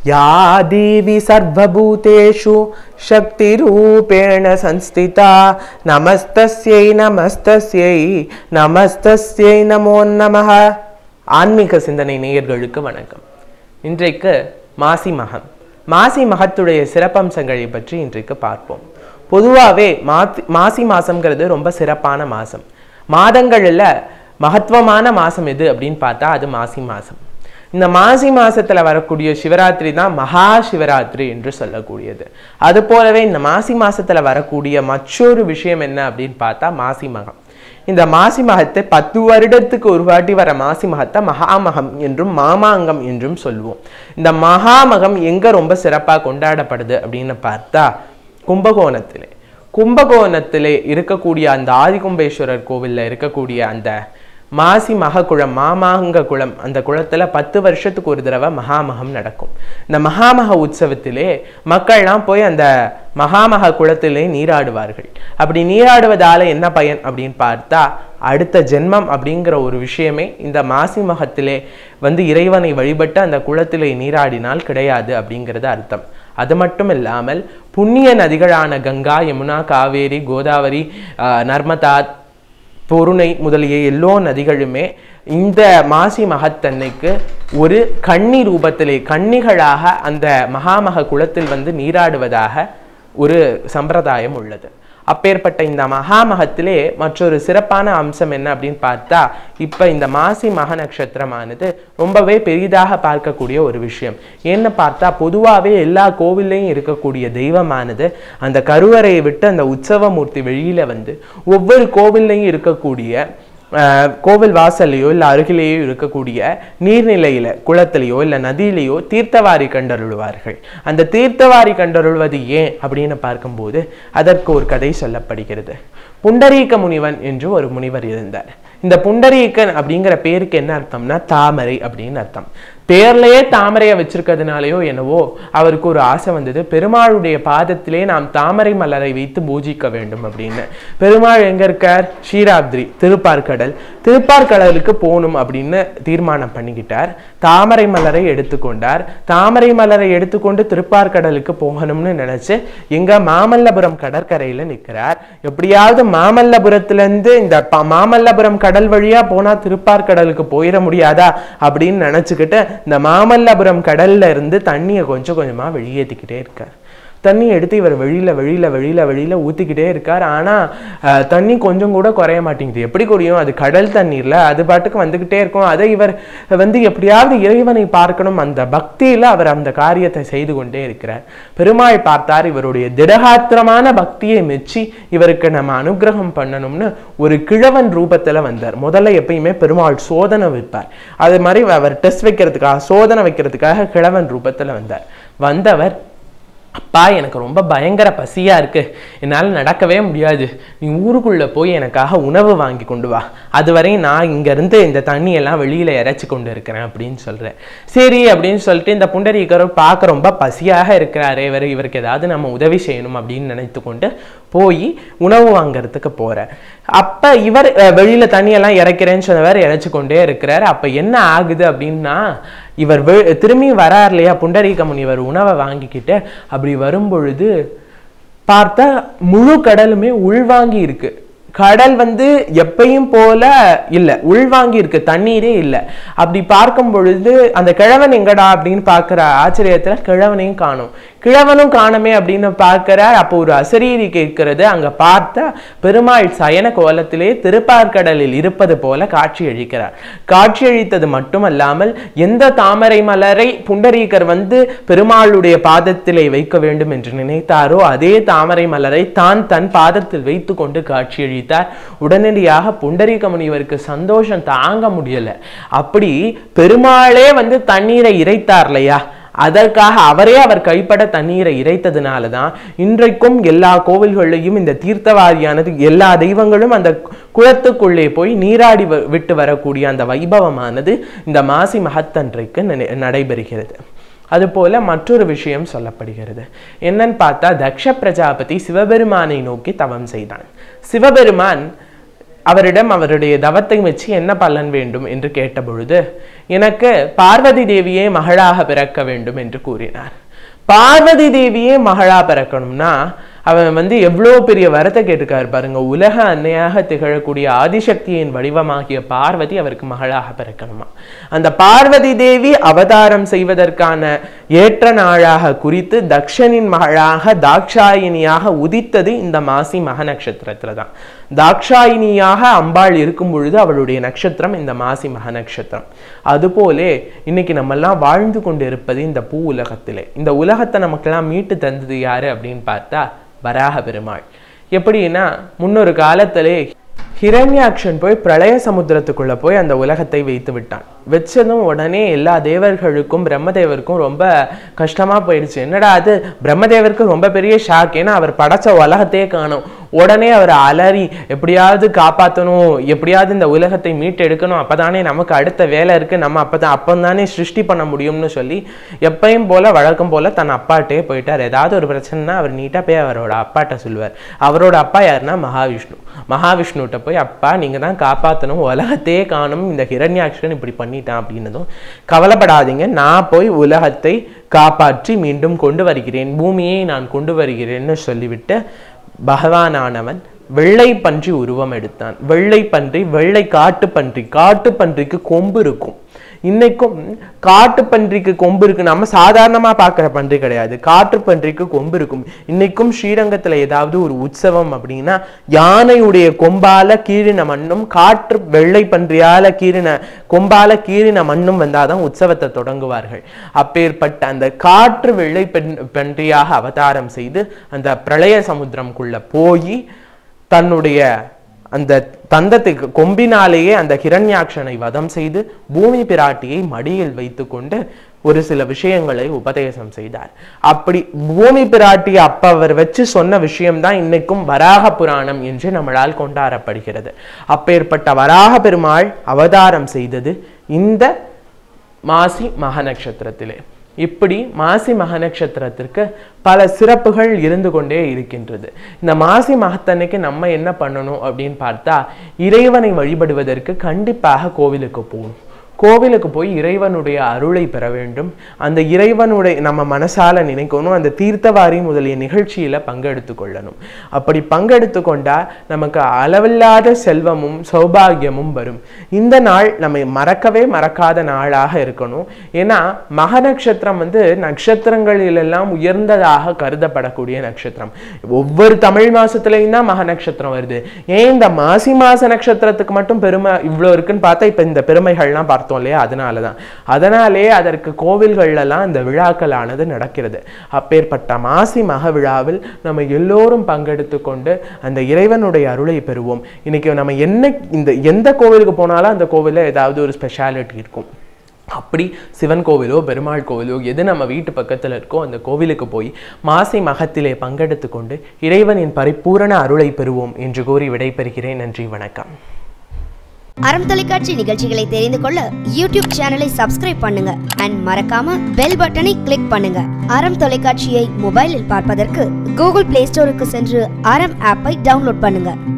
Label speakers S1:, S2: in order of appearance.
S1: या देवी सर्वभूतेषु शक्तिरूपेण संस्थिता नमस्तस्यै नमस्तस्यै நமஸ்தஸ்யை நமோ நமः ஆன்மீக சிந்தனை நேயர்களுக்கு வணக்கம் இன்றைக்கு மாசி மகம் மாசி மகத்துடைய சிறப்பம்சங்களை பற்றி இன்றைக்கு பார்ப்போம் பொதுவாகவே மாத்தி மாசி மாசம்ங்கிறது ரொம்ப சிறப்பான மாசம் மாதங்களில் மகத்துவமான மாசம் எது அப்படின்னு பார்த்தா அது மாசி மாசம் இந்த மாசி மாசத்துல வரக்கூடிய சிவராத்திரி தான் மகா சிவராத்திரி என்று சொல்லக்கூடியது அது போலவே இந்த மாசி மாசத்துல வரக்கூடிய மற்றொரு விஷயம் என்ன அப்படின்னு பார்த்தா மாசி மகம் இந்த மாசி மகத்தை பத்து வருடத்துக்கு ஒரு வாட்டி வர மாசி மகத்தை மகாமகம் என்றும் மாமாங்கம் என்றும் சொல்லுவோம் இந்த மகாமகம் எங்க ரொம்ப சிறப்பா கொண்டாடப்படுது அப்படின்னு பார்த்தா கும்பகோணத்திலே கும்பகோணத்திலே இருக்கக்கூடிய அந்த ஆதிகும்பேஸ்வரர் கோவில்ல இருக்கக்கூடிய அந்த மாசி மகக்குளம் மாமாங்க குளம் அந்த குளத்துல பத்து வருஷத்துக்கு ஒரு தடவை மகாமகம் நடக்கும் இந்த மகாமக உற்சவத்திலே மக்கள்லாம் போய் அந்த மகாமக குளத்திலே நீராடுவார்கள் அப்படி நீராடுவதால என்ன பயன் அப்படின்னு பார்த்தா அடுத்த ஜென்மம் அப்படிங்கிற ஒரு விஷயமே இந்த மாசி மகத்திலே வந்து இறைவனை வழிபட்டு அந்த குளத்திலே நீராடினால் கிடையாது அப்படிங்கிறது அர்த்தம் அது மட்டும் இல்லாமல் புண்ணிய நதிகளான கங்கா யமுனா காவேரி கோதாவரி ஆஹ், நர்மதா பொருணை முதலிய எல்லோ நதிகளுமே இந்த மாசி மகத்தன்னைக்கு ஒரு கன்னி ரூபத்திலே கன்னிகளாக அந்த மகாமக குளத்தில் வந்து நீராடுவதாக ஒரு சம்பிரதாயம் உள்ளது அப்பேற்பட்ட இந்த மகாமகத்திலே மற்றொரு சிறப்பான அம்சம் என்ன அப்படின்னு பார்த்தா இப்ப இந்த மாசி மக நட்சத்திரமானது ரொம்பவே பெரிதாக பார்க்கக்கூடிய ஒரு விஷயம் ஏன்னு பார்த்தா பொதுவாகவே எல்லா கோவில்லையும் இருக்கக்கூடிய தெய்வமானது அந்த கருவறையை விட்டு அந்த உற்சவமூர்த்தி வெளியில வந்து ஒவ்வொரு கோவில்லையும் இருக்கக்கூடிய ஆஹ், கோவில் வாசல்லையோ இல்லை அருகிலேயோ இருக்கக்கூடிய நீர்நிலையில குளத்திலேயோ இல்லை நதியிலேயோ தீர்த்தவாரி கண்டருள்வார்கள் அந்த தீர்த்தவாரி கண்டருள்வது ஏன் அப்படின்னு பார்க்கும்போது அதற்கு ஒரு கதை சொல்லப்படுகிறது புண்டரீக முனிவன் என்று ஒரு முனிவர் இருந்தார் இந்த புண்டரீகன் அப்படிங்கிற பேருக்கு என்ன அர்த்தம்னா தாமரை அப்படின்னு அர்த்தம் பேர்லயே தாமரையை வச்சிருக்கிறதுனாலயோ என்னவோ அவருக்கு ஒரு ஆசை வந்தது பெருமாளுடைய பாதத்திலே நாம் தாமரை மலரை வைத்து பூஜிக்க வேண்டும் அப்படின்னு பெருமாள் எங்க இருக்கார் ஷீராப்திரி திருப்பார்கடல் திருப்பார்கடலுக்கு போகணும் அப்படின்னு தீர்மானம் பண்ணிக்கிட்டார் தாமரை மலரை எடுத்துக்கொண்டார் தாமரை மலரை எடுத்துக்கொண்டு திருப்பார்கடலுக்கு போகணும்னு நினைச்சு எங்க மாமல்லபுரம் கடற்கரையில நிற்கிறார் எப்படியாவது மாமல்லபுரத்துல இருந்து இந்த ப- மாமல்லபுரம் கடல் வழியா போனா திருப்பார்கடலுக்கு போயிட முடியாதா அப்படின்னு நினைச்சுக்கிட்டு இந்த மாமல்லபுரம் கடல்ல இருந்து தண்ணியை கொஞ்சம் கொஞ்சமா வெளியேற்றிக்கிட்டே இருக்கார் தண்ணி எடுத்து இவர் வெளியில வெளியில வெளியில வெளியில ஊத்திக்கிட்டே இருக்கார் ஆனா அஹ், தண்ணி கொஞ்சம் கூட குறைய மாட்டேங்குது எப்படி குறையும் அது கடல் தண்ணீர்ல அது பாட்டுக்கு வந்துகிட்டே இருக்கும் அதை இவர் வந்து எப்படியாவது இறைவனை பார்க்கணும் அந்த பக்தியில அவர் அந்த காரியத்தை செய்து கொண்டே இருக்கிறார் பெருமாள் பார்த்தார் இவருடைய திடகாத்திரமான பக்தியை மெச்சி இவருக்கு நம்ம அனுகிரகம் பண்ணணும்னு ஒரு கிழவன் ரூபத்துல வந்தார் முதல்ல எப்பயுமே பெருமாள் சோதனை வைப்பார் அது மாதிரி அவர் டெஸ்ட் வைக்கிறதுக்காக சோதனை வைக்கிறதுக்காக கிழவன் ரூபத்துல வந்தார் வந்தவர் அப்பா எனக்கு ரொம்ப பயங்கர பசியா இருக்கு என்னால் நடக்கவே முடியாது நீ ஊருக்குள்ள போய் எனக்காக உணவு வாங்கி கொண்டு வா அதுவரையும் நான் இங்க இருந்து இந்த தண்ணியெல்லாம் வெளியில இறைச்சி கொண்டு இருக்கிறேன் அப்படின்னு சொல்றேன் சரி அப்படின்னு சொல்லிட்டு இந்த புண்டரீகர் பார்க்க ரொம்ப பசியாக இருக்கிறாரே இவர் இவருக்கு ஏதாவது நம்ம உதவி செய்யணும் அப்படின்னு நினைத்து கொண்டு போய் உணவு வாங்குறதுக்கு போறார் அப்ப இவர் அஹ், வெளியில தண்ணியெல்லாம் இறைக்கிறேன்னு சொன்னவர் இறைச்சி கொண்டே இருக்கிறார் அப்ப என்ன ஆகுது அப்படின்னா இவர் வெ- திரும்பி வரார் இல்லையா புண்டரீக முனிவர் உணவை வாங்கிக்கிட்டு அப்படி வரும்பொழுது பார்த்தா முழு கடலுமே உள்வாங்கி இருக்கு கடல் வந்து எப்பயும் போல இல்ல உள்வாங்கி இருக்கு தண்ணீரே இல்ல அப்படி பார்க்கும் பொழுது அந்த கிழவன் எங்கடா அப்படின்னு பார்க்கிற ஆச்சரியத்துல கிழவனையும் காணும் கிழவனும் காணுமே அப்படின்னு பார்க்கிறார் அப்போ ஒரு அசரீரி கேட்கிறது அங்க பார்த்தா பெருமாள் சயன கோலத்திலே திருப்பார்கடலில் இருப்பது போல காட்சி அளிக்கிறார் காட்சி அளித்தது மட்டுமல்லாமல் எந்த தாமரை மலரை புண்டரீகர் வந்து பெருமாளுடைய பாதத்திலே வைக்க வேண்டும் என்று நினைத்தாரோ அதே தாமரை மலரை தான் தன் பாதத்தில் வைத்து கொண்டு காட்சியளித்தார் உடனடியாக புண்டரீக முனிவருக்கு சந்தோஷம் தாங்க முடியல அப்படி பெருமாளே வந்து தண்ணீரை இறைத்தார் இல்லையா அதற்காக அவரே அவர் கைப்பட தண்ணீரை இறைத்ததுனால தான் இன்றைக்கும் எல்லா கோவில்கள்லையும் இந்த தீர்த்தவாரியானது எல்லா தெய்வங்களும் அந்த குளத்துக்குள்ளே போய் நீராடி வ- விட்டு வரக்கூடிய அந்த வைபவமானது இந்த மாசி மகத்தன்றைக்கு நட- நடைபெறுகிறது அதுபோல மற்றொரு விஷயம் சொல்லப்படுகிறது என்னன்னு பார்த்தா தக்ஷ பிரஜாபதி சிவபெருமானை நோக்கி தவம் செய்தான் சிவபெருமான் அவரிடம் அவருடைய தவத்தை வச்சு என்ன பலன் வேண்டும் என்று கேட்டபொழுது எனக்கு பார்வதி தேவியே மகளாக பிறக்க வேண்டும் என்று கூறினார் பார்வதி தேவியே மகளா பிறக்கணும்னா அவன் வந்து எவ்வளோ பெரிய வரத்தை கேட்டிருக்காரு பாருங்க உலக அன்னையாக திகழக்கூடிய ஆதிசக்தியின் வடிவமாகிய பார்வதி அவருக்கு மகளாக பிறக்கணுமா அந்த பார்வதி தேவி அவதாரம் செய்வதற்கான ஏற்ற நாளாக குறித்து தக்ஷனின் மகளாக தாக்ஷாயினியாக உதித்தது இந்த மாசி மக நட்சத்திரத்துல தான் தாக்ஷாயினியாக அம்பாள் இருக்கும் பொழுது அவளுடைய நட்சத்திரம் இந்த மாசி மக நட்சத்திரம் அதுபோலே இன்னைக்கு நம்மெல்லாம் வாழ்ந்து கொண்டு இருப்பது இந்த பூ உலகத்திலே இந்த உலகத்தை நமக்கெல்லாம் மீட்டு தந்தது யாரு அப்படின்னு பார்த்தா வராக பெருமாள் எப்படின்னா முன்னொரு காலத்திலே ஹிரண்யாக்ஷன் போய் பிரளய சமுத்திரத்துக்குள்ள போய் அந்த உலகத்தை வைத்து விட்டான் வச்சதும் உடனே எல்லா தேவர்களுக்கும் பிரம்மதேவருக்கும் ரொம்ப கஷ்டமா போயிடுச்சு என்னடா அது பிரம்மதேவருக்கு ரொம்ப பெரிய ஷாக் ஏன்னா அவர் படைச்ச உலகத்தையே காணும் உடனே அவர் அலறி எப்படியாவது காப்பாற்றணும் எப்படியாவது இந்த உலகத்தை மீட்டு எடுக்கணும் அப்பதானே நமக்கு அடுத்த வேலை இருக்கு நம்ம அப்பதான் அப்பந்தானே சிருஷ்டி பண்ண முடியும்னு சொல்லி எப்பயும் போல வழக்கம் போல தன் அப்பாட்டே போயிட்டார் ஏதாவது ஒரு பிரச்சனைனா அவர் நீட்டா போய் அவரோட அப்பாட்ட சொல்லுவார் அவரோட அப்பா யாருன்னா மகாவிஷ்ணு மகாவிஷ்ணுகிட்ட போய் அப்பா நீங்க தான் காப்பாற்றணும் உலகத்தையே காணும் இந்த ஹிரண்யாக்ஷன் இப்படி பண்ணிட்டான் அப்படின்னதும் கவலைப்படாதீங்க நான் போய் உலகத்தை காப்பாற்றி மீண்டும் கொண்டு வருகிறேன் பூமியை நான் கொண்டு வருகிறேன்னு சொல்லிவிட்டு பகவானானவன் வெள்ளை பன்றி உருவம் எடுத்தான் வெள்ளை பன்றி வெள்ளை காட்டு பன்றி காட்டு பன்றிக்கு கொம்பு இருக்கும் இன்னைக்கும் காட்டு பன்றிக்கு கொம்பு இருக்கு நம்ம சாதாரணமா பார்க்குற பன்றி கிடையாது காட்டு பன்றிக்கு கொம்பு இருக்கும் இன்னைக்கும் ஸ்ரீரங்கத்துல ஏதாவது ஒரு உற்சவம் அப்படின்னா யானையுடைய கொம்பால கீறின மண்ணும் காற்று வெள்ளை பன்றியால கீறின கொம்பால கீறின மண்ணும் வந்தாதான் உற்சவத்தை தொடங்குவார்கள் அப்பேற்பட்ட அந்த காற்று வெள்ளை பெண் பன்றியாக அவதாரம் செய்து அந்த பிரளய சமுத்திரம்குள்ள போய் தன்னுடைய அந்த தந்தத்துக்கு கொம்பினாலேயே அந்த ஹிரண்யாக்ஷனை வதம் செய்து பூமி பிராட்டியை மடியில் வைத்துக்கொண்டு ஒரு சில விஷயங்களை உபதேசம் செய்தார் அப்படி பூமி பிராட்டி அப்ப அவர் வச்சு சொன்ன விஷயம்தான் இன்னைக்கும் வராக புராணம் என்று நம்மளால் கொண்டாடப்படுகிறது அப்பேற்பட்ட வராக பெருமாள் அவதாரம் செய்தது இந்த மாசி மக நட்சத்திரத்திலே இப்படி மாசி மக நட்சத்திரத்திற்கு பல சிறப்புகள் இருந்து கொண்டே இருக்கின்றது இந்த மாசி மகத்தன்னைக்கு நம்ம என்ன பண்ணணும் அப்படின்னு பார்த்தா இறைவனை வழிபடுவதற்கு கண்டிப்பாக கோவிலுக்கு போகணும் கோவிலுக்கு போய் இறைவனுடைய அருளை பெற வேண்டும் அந்த இறைவனுடைய நம்ம மனசால நினைக்கணும் அந்த தீர்த்தவாரி முதலிய நிகழ்ச்சியில பங்கெடுத்து கொள்ளணும் அப்படி பங்கெடுத்து கொண்டா நமக்கு அளவில்லாத செல்வமும் சௌபாகியமும் வரும் இந்த நாள் நம்ம மறக்கவே மறக்காத நாளாக இருக்கணும் ஏன்னா மக நட்சத்திரம் வந்து நட்சத்திரங்களிலெல்லாம் உயர்ந்ததாக கருதப்படக்கூடிய நட்சத்திரம் ஒவ்வொரு தமிழ் மாசத்துலயும் தான் மக நட்சத்திரம் வருது ஏன் இந்த மாசி மாச நட்சத்திரத்துக்கு மட்டும் பெருமை இவ்வளோ இருக்குன்னு பார்த்தா இப்ப இந்த பெருமைகள்லாம் பார்த்தோம் இல்லையா அதனால தான் அதனாலே அதற்கு கோவில்கள்லாம் இந்த விழாக்களானது நடக்கிறது அப்பேற்பட்ட மாசி மக விழாவில் நம்ம எல்லோரும் பங்கெடுத்து கொண்டு அந்த இறைவனுடைய அருளை பெறுவோம் இன்னைக்கு நம்ம என்ன இந்த எந்த கோவிலுக்கு போனாலும் அந்த கோவிலில் ஏதாவது ஒரு ஸ்பெஷாலிட்டி இருக்கும் அப்படி சிவன் கோவிலோ பெருமாள் கோவிலோ எது நம்ம வீட்டு பக்கத்தில் இருக்கோ அந்த கோவிலுக்கு போய் மாசி மகத்திலே பங்கெடுத்து கொண்டு இறைவனின் பரிபூரண அருளை பெறுவோம் என்று கூறி விடைபெறுகிறேன் நன்றி வணக்கம்
S2: அறம் தொலைக்காட்சி நிகழ்ச்சிகளை தெரிந்து கொள்ள யூடியூப் சேனலை சப்ஸ்கிரைப் பண்ணுங்க அண்ட் மறக்காம பெல் பட்டனை கிளிக் பண்ணுங்க அறம் தொலைக்காட்சியை மொபைலில் பார்ப்பதற்கு கூகுள் பிளே ஸ்டோருக்கு சென்று அறம் ஆப்பை டவுன்லோட் பண்ணுங்க